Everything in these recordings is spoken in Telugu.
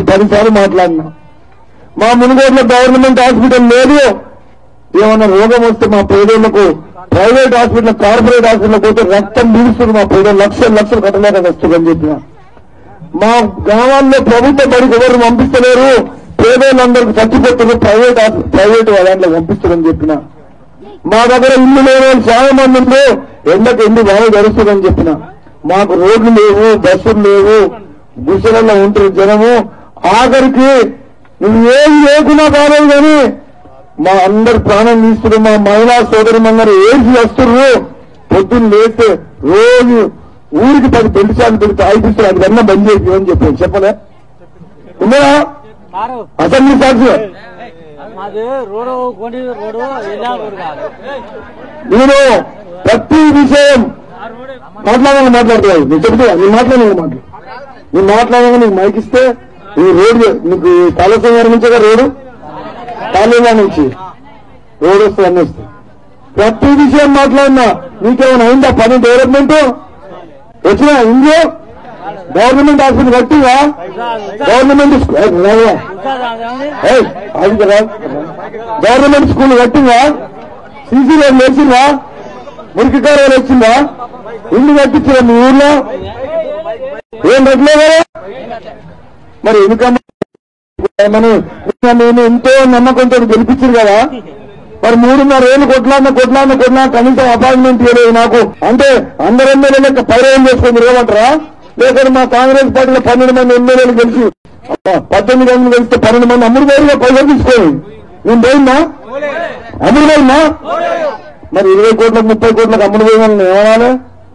పదిసార్లు మాట్లాడినా మా మునుగోడులో గవర్నమెంట్ హాస్పిటల్ లేదు ఏమన్నా రోగం వస్తే మా పేదోళ్లకు ప్రైవేట్ హాస్పిటల్ కార్పొరేట్ హాస్పిటల్ పోతే రక్తం పీలుస్తుంది మా పేదలు లక్షలు లక్షలు కట్టలేక వస్తుందని చెప్పిన మా గ్రామాల్లో ప్రభుత్వ బడికి ఎవరు పంపిస్తలేరు పేదోళ్ళందరికీ చచ్చిపోతున్నారు ప్రైవేట్ హాస్పిటల్ ప్రైవేట్ దాంట్లో పంపిస్తారని చెప్పిన మా దగ్గర ఇల్లు లేని వాళ్ళు చాలా మంది ఉందో ఎండకు ఎండి బాగా గడుస్తుందని చెప్పిన మాకు రోడ్లు లేవు బస్సులు లేవు గుసలలో ఉంటారు జనము ఆఖరికి నువ్వు ఏం లేకున్నా కాలేదు కానీ మా అందరు ప్రాణం తీస్తున్నారు మా మహిళా సోదరి అందరూ ఏసి వస్తున్నారు పొద్దున్న లేస్తే రోజు ఊరికి పది పెళ్లి సార్లు పెడితే అయిపిస్తారు అది కన్నా బంద్ చేసి అని చెప్పాను చెప్పలే ఉన్నారా కారు అసెంబ్లీ సాక్షి మాది రోడ్డు కొండి రోడ్డు వెళ్ళా రోడ్డు కాదు నేను ప్రతి విషయం మాట్లాడాలని మాట్లాడుతున్నావు నేను చెప్తా నేను మాట్లాడాలి మాట్లాడు నేను మాట్లాడగా నీకు మైక్ ఇస్తే ఈ రోడ్డు నీకు కాళేశ్వరం నుంచే రోడ్డు కాళేగా నుంచి రోడ్ వస్తుంది అన్ని వస్తుంది ప్రతి విషయం మాట్లాడినా నీకేమైనా అయిందా పని డెవలప్మెంట్ వచ్చినా ఇంట్లో గవర్నమెంట్ హాస్పిటల్ కట్టివా గవర్నమెంట్ స్కూ- ఏయ్, రావా? ఏయ్, అది కదా గవర్నమెంట్ స్కూల్ కట్టిందా సీసీ రోడ్లు వేసిందా మురికి కాలువలు వచ్చిందా ఇల్లు కట్టించరా మీ ఊర్లో ఏం కట్టలేదు మరి ఎందుకమ్మా మనం నేను ఎంతో నమ్మకంతో గెలిపించారు కదా మరి మూడున్నర ఏళ్ళు కొట్లాడిన కొట్లాడిన కొట్లా కనీసం అపాయింట్మెంట్ ఇవ్వలేదు నాకు అంటే అందరు ఎమ్మెల్యే లెక్క పైరవం చేసుకొని తిరగమంటారా లేకపోతే మా కాంగ్రెస్ పార్టీలో పన్నెండు మంది ఎమ్మెల్యేలు గెలిచి అబ్బా, పద్దెనిమిది మంది గెలిస్తే పన్నెండు మంది అమ్ముడు పోయిగా పైసలు తీసుకోండి నేను పోయిందా అమ్ముడు పోయిందా మరి ఇరవై కోట్లకు ముప్పై కోట్లకు అమ్ముడు పోయిందని ఏమనాలి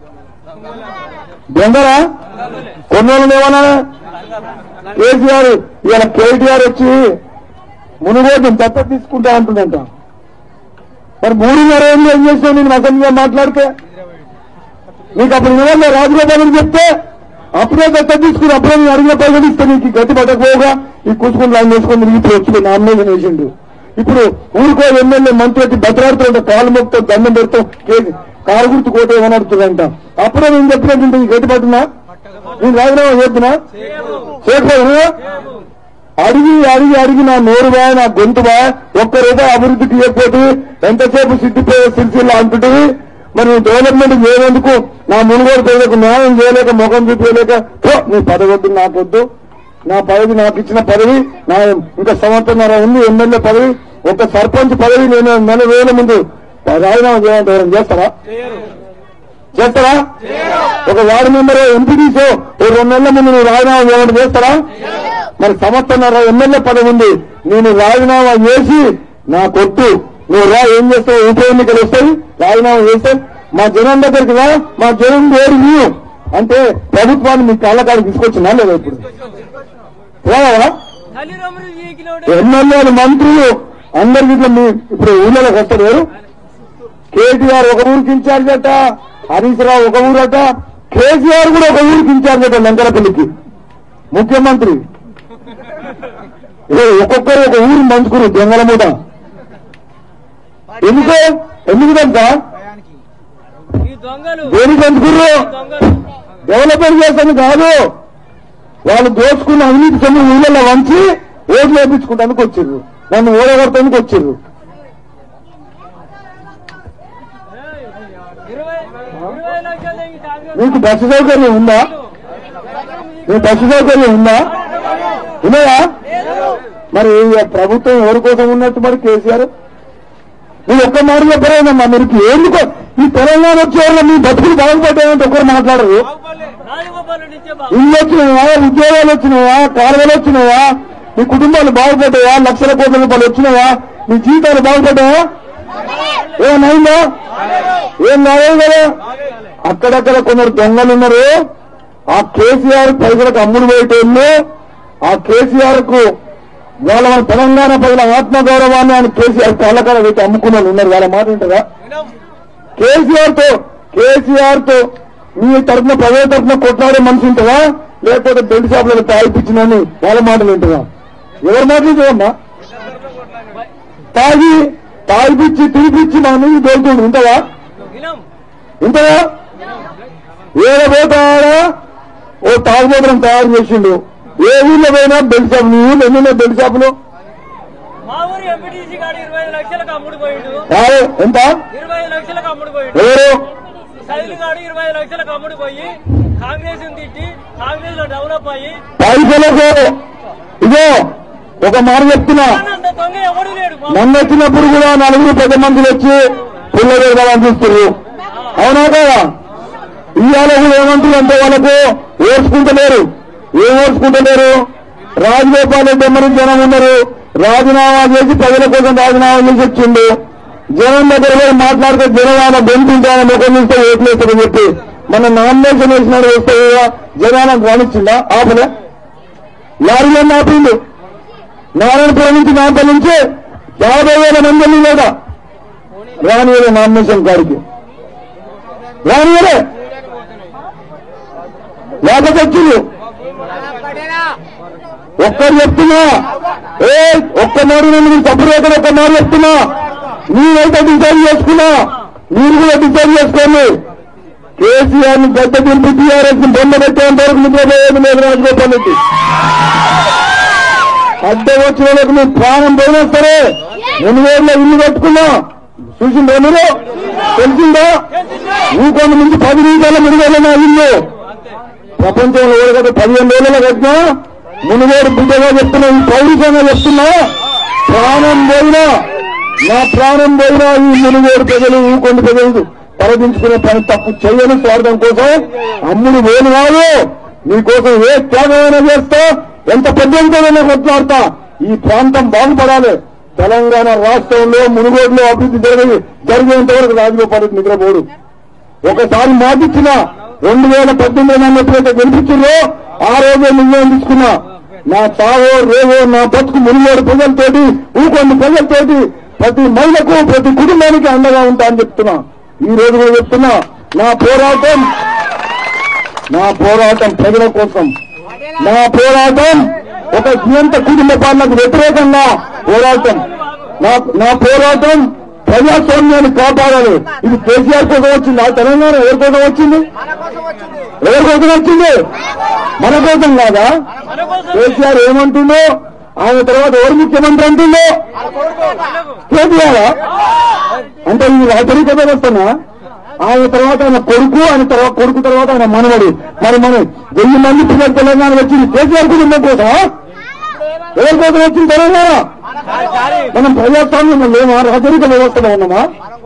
దొంగరా కొన్నోళ్ళని ఏమనాలి కేసీఆర్ ఇవాళ కేటీఆర్ వచ్చి మునుగోడు దత్త తీసుకుంటా అంటుందంట మరి మూడున్నర ఏళ్ళు ఏం చేసావు నేను అసెంబ్లీలో మాట్లాడితే నీకు అప్పుడు ఇవ్వాలి రాజగోపాల్ చెప్తే అప్పుడే దత్త తీసుకుని అప్పుడే నేను అడిగిన పైసలు ఇస్తే నీకు ఈ గతి పట్టకపోగా ఈ కూసుకుని లైన్ వేసుకొని ఇప్పుడు వచ్చి నామినేషన్ వేసిండు ఇప్పుడు ఊరికో ఎమ్మెల్యే మంత్రి వచ్చి బతలాడుతుంటే కాలు మొక్తో దండం పెడుతూ కేసు కారు గుర్తు కోట ఏమని అడుగుతుందంట అప్పుడే నేను చెప్పినట్టు ఈ గతి పట్టినా నేను రాజీనామా చేస్తున్నా చేయకపోయినా అడిగి అడిగి అడిగి నా నోరు బా నా గొంతు బా ఒక్కరేదో అభివృద్ధికి ఇవ్వకపోతే ఎంతసేపు సిద్ధిపోయే సిరిసిల్ల అంటుంటుంది మరి నువ్వు డెవలప్మెంట్ చేయనందుకు నా మునుగోడు ప్రజలకు న్యాయం చేయలేక ముఖం చూపించలేక "పో, నీ పదవి వద్దు నాకొద్దు నా పదవి నాకు ఇచ్చిన పదవి నా ఇంకా సంవత్సరం ఉంది ఎమ్మెల్యే పదవి ఒక సర్పంచ్ పదవి నేను నెల రోజుల ముందు రాజీనామా చేయాలంటే ఎవరైనా చేస్తారా చేస్తారా ఒక వార్డు మెంబర్ ఎంపీడీసో ఓ రెండు నెలల ముందు నువ్వు రాజీనామా చేయాలంటే చేస్తారా మరి సంవత్సరంన్నర ఎమ్మెల్యే పదవి ఉంది నేను రాజీనామా చేసి నా కొట్టు నువ్వు రా ఏం చేస్తావు ఉప ఎన్నికలు వస్తాయి రాజీనామా చేస్తే మా జనం దగ్గరికి రా మా జనం వేరు నీవు అంటే ప్రభుత్వాన్ని మీ కాళ్ళకాడికి తీసుకొచ్చినా లేదా ఇప్పుడు రావా ఎమ్మెల్యేలు మంత్రులు అందరికి ఇట్లా మీ ఇప్పుడు ఊళ్ళలోకి వస్తారు ఎవరు కేటీఆర్ ఒక ఊరికి ఇన్ఛార్జ్ అట హరీష్ రావు ఒక ఊరట కేసీఆర్ కూడా ఒక ఊరికి ఇన్ఛార్జ్ అట లంకలపల్లికి ముఖ్యమంత్రి ఏ ఒక్కొక్కరు ఒక ఊరు మంచుకురు దొంగల మూట ఎందుకు ఎందుకు తెలుసా ఈ దొంగలు దేనికి మంచుకుర్రు దొంగలు డెవలప్మెంట్ చేస్తాను కాదు వాళ్ళు దోచుకున్న అవినీతి సొమ్ము ఊళ్ళలో వంచి ఓట్లు వేయించుకుంటానికి వచ్చిర్రు నన్ను ఓడగొడటానికి వచ్చిర్రు ఇరవై ఇరవై లక్షలు ఈ కాంగ్రెస్ మీకు బస్సు సౌకర్యం ఉందా మీ బస్సు సౌకర్యం ఉందా ఉన్నాయా మరి ఈ ప్రభుత్వం ఎవరి కోసం ఉన్నట్టు మరి కేసీఆర్ మీరు ఒక్క మాట చెప్పలేదమ్మా మీరు ఎందుకు ఈ తెలంగాణ వచ్చేవాళ్ళు మీ బతుకులు బాగుపడ్డాయంటే ఒకరు మాట్లాడరు రాజగోపాల్ రెడ్డి ఇచ్చే బాబు ఇల్లు వచ్చినాయా ఉద్యోగాలు వచ్చినాయా కాలువలు వచ్చినాయా మీ కుటుంబాలు బాగుపడ్డాయా లక్షల కోట్ల రూపాయలు వచ్చినాయా మీ జీవితాలు బాగుపడ్డాయా ఏమైందా ఏం కాలేదు కదా అక్కడక్కడ కొందరు దొంగలు ఉన్నారు ఆ కేసీఆర్ ప్రజలకు అమ్ముడు పోయేటోళ్ళు ఆ కేసీఆర్ కు వాళ్ళ మన తెలంగాణ ప్రజల ఆత్మగౌరవాన్ని ఆయన కేసీఆర్ కళ్ళకాల పెట్టి అమ్ముకున్న వాళ్ళు ఉన్నారు వాళ్ళ మాట ఉంటుందా కేసీఆర్ తో కేసీఆర్ తో మీ తరఫున ప్రజల తరఫున కొట్లాడే మనిషి ఉంటుందా లేకపోతే బెల్ట్ షాపులకు తాగిపించినని వాళ్ళ మాటలు ఉంటుందా ఎవరి మాటలు చూడమ్మా తాగి తాగిపిచ్చి తిరిగిచ్చి మా నుంచి దొరుకుతుంది ఉంటుందా వినం ఉంటుందా ఏడ పోతాడా ఓ తాగుబోతులను తయారు చేసిండు ఏ ఊళ్ళో పోయినా బెల్ట్ షాప్ నీ ఊళ్ళో ఎన్ని ఉన్నాయి బెల్ట్ షాపులు మా ఊరు ఎంపీటీసీ గాడు ఇరవై ఐదు లక్షలకు అమ్ముడు పోయిండు కాదు ఎంత ఇరవై ఐదు లక్షలకు అమ్ముడు పోయిండు ఎవరు శైలి గాడు ఇరవై ఐదు లక్షలకు అమ్ముడు పోయి కాంగ్రెస్ తిట్టి కాంగ్రెస్ లో డెవలప్ అయ్యి పైసలకు ఇదో ఒక మాట చెప్తున్నా అంత దొంగ ఎవడు లేడు మా నన్ను వచ్చినప్పుడు కూడా నలుగురు పెద్ద మందులు వచ్చి పుల్ల పెడదామని చూస్తున్నారు అవునా కదా ఇవాళ కూడా ఏమంటున్నారు అంటే వాళ్ళకు ఓర్చుకుంటలేరు ఏం ఓర్చుకుంటలేరు రాజగోపాల్ రెడ్డి ఎమ్మరి జనం ఉన్నారు రాజీనామా చేసి ప్రజల కోసం రాజీనామా చేసి వచ్చిండు జనం దగ్గర పోయి మాట్లాడితే జనం ఆయన బెనిపించాలని ముఖం చూస్తే ఓట్లు వేస్తారని చెప్పి మన నామినేషన్ వేసినాడు వస్తే కూడా జనాలను రాణించిందా ఆపలే లారీలో ఆపిండు నారాయణపురం నుంచి నాంపల్లి నుంచి యాభై వేల మంది వెళ్ళి లేదా రానియలే నామినేషన్ గారికి రానియలే లేకపోతే వచ్చింది ఒక్కరు చెప్తున్నా ఏ ఒక్క మారు నేను తప్పుడు ఎక్కడ ఒక్క మారు చెప్తున్నా నేనైతే డిసైడ్ చేసుకున్నా మీరు కూడా డిసైడ్ చేసుకోండి కేసీఆర్ ని గడ్డ దింపి టీఆర్ఎస్ ని బొమ్మ పెట్టేంత వరకు నిద్రపోయేది లేదు రాజగోపాల్ రెడ్డి అద్దె వచ్చిన వాళ్ళకి మీరు ప్రాణం పోయినా సరే ఎన్ని వేల ఇల్లు కట్టుకున్నా చూసిందా మీరు తెలిసిందా ఇంకొంత నుంచి పది నిమిషాల మునిగేళ్ళ నా ఇల్లు ప్రపంచంలో ఓడగట్ట పదిహేను వేలలో కట్టినా మునిగేడు బిడ్డగా చెప్తున్నా ఈ పౌరుషంగా చెప్తున్నా ప్రాణం పోయినా నా ప్రాణం పోయినా ఈ మునిగేడు ప్రజలు ఊకొండ ప్రజలు తరదించుకునే పని తప్పు చేయని స్వార్థం కోసం అమ్ముడు వేలు కాదు నీకోసం ఏ త్యాగమైనా చేస్తా ఎంత పెద్దంతైనా కొట్లాడతా ఈ ప్రాంతం బాగుపడాలి తెలంగాణ రాష్ట్రంలో మునుగోడులో అభివృద్ధి జరిగి జరిగేంత వరకు రాజగోపాల్ రెడ్డి నిద్రపోడు ఒకసారి మాటిచ్చిన రెండు వేల పద్దెనిమిది నన్ను ఎప్పుడైతే గెలిపించిందో ఆ రోజే నిర్ణయం తీసుకున్నా నా చావో రేవో నా బతుకు మునిగోడు ప్రజలతోటి ఊకొండి ప్రజలతోటి ప్రతి మహిళకు ప్రతి కుటుంబానికి అండగా ఉంటా అని చెప్తున్నా ఈ రోజు కూడా చెప్తున్నా నా పోరాటం నా పోరాటం ప్రజల కోసం నా పోరాటం ఒక నియంత కుటుంబ పాలనకు వ్యతిరేకంగా పోరాటం నా నా పోరాటం ప్రజాస్వామ్యాన్ని కాపాడాలి ఇది కేసీఆర్ కోసం వచ్చింది ఆ తెలంగాణ ఎవరి కోసం వచ్చింది ఎవరి కోసం వచ్చింది మన కోసం కాదా మన కోసం కేసీఆర్ ఏమంటుండో ఆయన తర్వాత ఎవరు ముఖ్యమంత్రి అంటుండో కేసీఆర్ అంటే ఈ రాజరిక వ్యవస్థన ఆయన తర్వాత ఆయన కొడుకు ఆయన తర్వాత కొడుకు తర్వాత ఆయన మనవడు మరి మన వెయ్యి మంది పిల్లలు తెలంగాణ వచ్చింది కేసీఆర్ కుటుంబం కోసం ఎవరి కోసం వచ్చింది తెలంగాణ మనం ప్రజాస్వామ్యంలో లేమా రాజరిక వ్యవస్థలో ఉన్నామా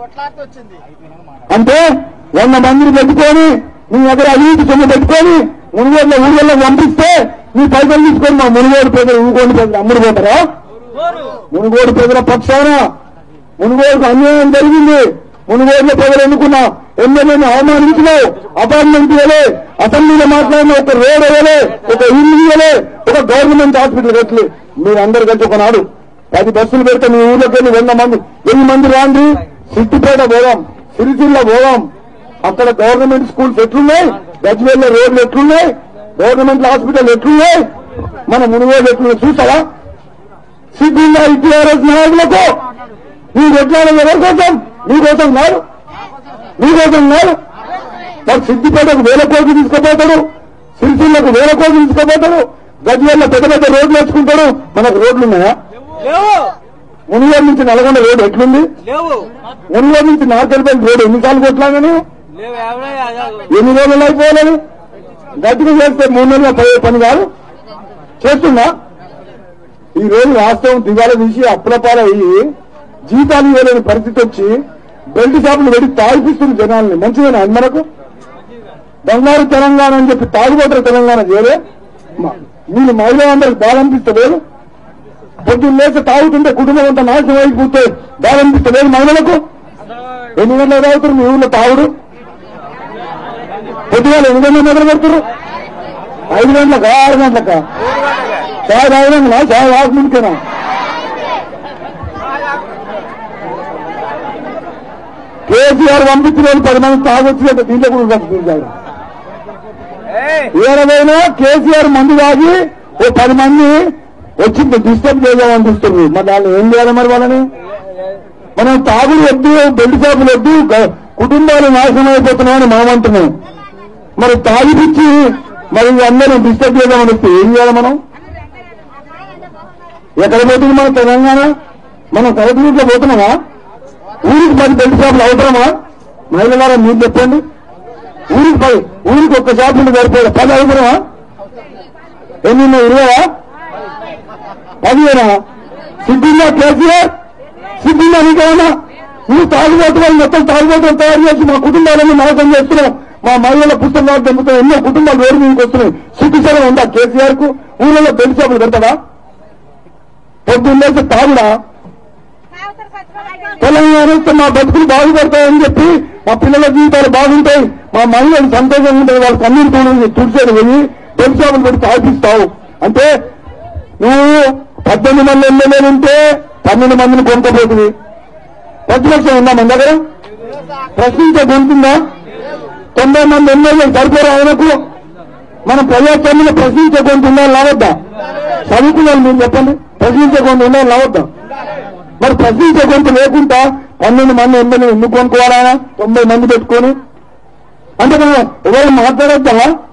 అంటే వంద మందిని పెట్టుకొని నీ దగ్గర అవినీతి సొమ్ము పెట్టుకొని మునుగోడులో ఊళ్ళో పంపిస్తే నీ పైసలు తీసుకొని మా మునుగోడు ప్రజలు ఊరుకోండి ప్రజలు అమ్ముడు పోతారా కోరు మునుగోడు ప్రజల పక్షాన మునుగోడుకు అన్యాయం జరిగింది మునుగోడులో ప్రజలు ఎన్నుకున్నా ఎమ్మెల్యేని అవమానించినావు అపార్ట్మెంట్ ఇవ్వలే అసెంబ్లీలో మాట్లాడిన ఒక రోడ్ ఇవ్వలే ఒక ఇల్లు ఇవ్వలే ఒక గవర్నమెంట్ హాస్పిటల్ కట్టలే మీరు అందరు కలిసి ఒకనాడు పది బస్సులు పెడితే మీ ఊళ్ళోకి వెళ్ళి వంద మంది ఎన్ని మంది రాండి సిద్దిపేట పోదాం సిరిసిల్ల పోదాం అక్కడ గవర్నమెంట్ స్కూల్స్ ఎట్లున్నాయి గజ్వేల్లో రోడ్లు ఎట్లున్నాయి గవర్నమెంట్ హాస్పిటల్ ఎట్లున్నాయి మన మునుగోడు ఎట్లున్నాయి చూసావా సిద్ధిందా టీఆర్ఎస్ నాయకులకు నీ కొట్లాడడం ఎవరి కోసం నీ కోసం కాదు నీ కోసం కాదు మరి సిద్దిపేటకు వేల కోట్లు తీసుకుపోతాడు సిరిసిల్లకు వేల కోట్లు తీసుకుపోతాడు గజ్వేల్లో పెద్ద పెద్ద రోడ్లు వేసుకుంటాడు మనకు రోడ్లు ఉన్నాయా లేవు మునిగోడు నుంచి నల్గొండ రోడ్ ఎట్లుంది లేవు మునిగోడు నుంచి నార్కెల్పల్లి రోడ్ ఎన్నిసార్లు కొట్లాగాను లేవు ఎవడయ్యా ఎన్ని రోజులు అయిపోలేదు గట్టిగా చేస్తే మూడు నెలల పోయే పని కాదు చేస్తుందా ఈ రోజు రాష్ట్రం దిగాల తీసి అప్పులపాల అయ్యి జీతాలు ఇవ్వలేని పరిస్థితి వచ్చి బెల్ట్ షాపులు పెట్టి తాగిపిస్తుంది జనాల్ని మంచిదేనా అది మనకు బంగారు తెలంగాణ అని చెప్పి తాగుబోతున్న తెలంగాణ చేయలే మ- మీరు మహిళలందరికి బాధ అనిపిస్తలేదు పొద్దున్న లేచి తాగుతుంటే కుటుంబం అంతా నాశనం అయిపోతే బాధ అనిపిస్తలేదు మహిళలకు ఎన్ని గంటలకు తాగుతారు మీ ఊళ్ళో తాగుడు పొద్దుగాల ఎన్ని గంటలకు మొదలు పెడతారు ఐదు గంటలకా ఆరు గంటలకా చాయ్ తాగడంలా చాయ్ వాకు ముందుకేనా కేసీఆర్ పంపించిన వాళ్ళు పది మంది తాగొచ్చినట్టు దీంట్లో కూడా పంపించారు ఏడవైనా కేసీఆర్ మందు తాగి ఓ పది మంది వచ్చి డిస్టర్బ్ చేద్దామని చూస్తున్నారు మరి వాళ్ళు ఏం చేయాలి మరి వాళ్ళని మనం తాగుడు వద్దు బెల్ట్ షాపులు వద్దు గ- కుటుంబాలు నాశనం అయిపోతున్నామని మనం అంటున్నాం మరి తాగిపిచ్చి మరి అందరూ డిస్టర్బ్ చేద్దామని వస్తే ఏం చేయాలి మనం ఎక్కడ పోతుంది మన తెలంగాణ మనం కరెక్ట్ రూట్లో పోతున్నామా ఊరికి పది బెల్ట్ షాపులు అవసరమా మహిళలారా మీరు చెప్పండి ఊరికి పది ఊరికి ఒక్క షాప్ నుండి సరిపోయా పది అవసరమా ఎన్ని ఉన్నాయి ఇరవయా పదిహేనా సిద్ధిందా కేసీఆర్ సిద్ధిందా నీకేమన్నా నువ్వు తాగుబోతు వాళ్ళు మొత్తం తాగుబోతులు తయారు చేసి మా కుటుంబాలన్నీ నాశనం చేస్తున్నాం మా మహిళల పుస్తకాలు దెబ్బతో ఎన్నో కుటుంబాలు వేరు మీదకి వస్తున్నాయి సిగ్గుసరం ఉందా కేసీఆర్ కు ఊళ్ళో బెల్ట్ షాపులు పెడతాడా పొద్దున్నేసి తాగుడా తెలంగాణ వస్తే మా బతుకులు బాగుపడతాయని చెప్పి మా పిల్లల జీవితాలు బాగుంటాయి మా మహిళలు సంతోషంగా ఉంటాయి వాళ్ళ కన్నీరు తోడు తుడిచేది పోయి బెల్ట్ షాపులు పెట్టి తాగిపిస్తావు అంటే నువ్వు పద్దెనిమిది మంది ఎమ్మెల్యేలు ఉంటే పన్నెండు మందిని కొనుక్కోపోతుంది ప్రతిపక్షం ఉందా మన దగ్గర ప్రశ్నించే గొంతుందా తొంభై మంది ఎమ్మెల్యేలు సరిపోరు ఆయనకు మనం ప్రజాస్వామ్యంలో ప్రశ్నించే గొంతు ఉండాలి లావద్దా చదువుకున్నాను మీరు చెప్పండి ప్రశ్నించే గొంతు ఉండాలి లావద్దా మరి ప్రశ్నించే గొంతు లేకుండా పన్నెండు మంది ఎమ్మెల్యే ఎందుకు కొనుక్కోవాలా తొంభై మంది పెట్టుకొని అంటే మనం ఎవరు మాట్లాడొద్దా